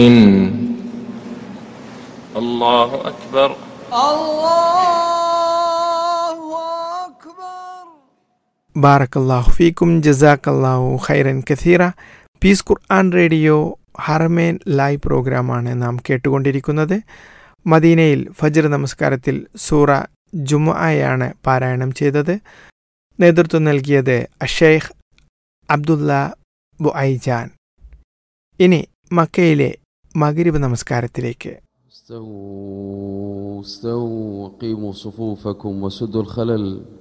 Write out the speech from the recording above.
الله أكبر الله أكبر ബാറക്കല്ലാഹു ഫീക്കും ജസാക്കല്ലാഹു ഖൈറൻ കഥീറ peace Quran radio Haramain live പ്രോഗ്രാമാണ് നാം കേട്ടുകൊണ്ടിരിക്കുന്നത് മദീനയിൽ ഫജ്ർ നമസ്കാരത്തിൽ സൂറ ജുമുഅയാണ് പാരായണം ചെയ്തത് നേതൃത്വം നൽകിയത് അഷേഖ് അബ്ദുല്ല ബുഐജാൻ ഇനി മക്കയിലെ മകരിബ് നമസ്കാരത്തിലേക്ക് استووا استووا قيموا صفوفكم وسدوا الخلل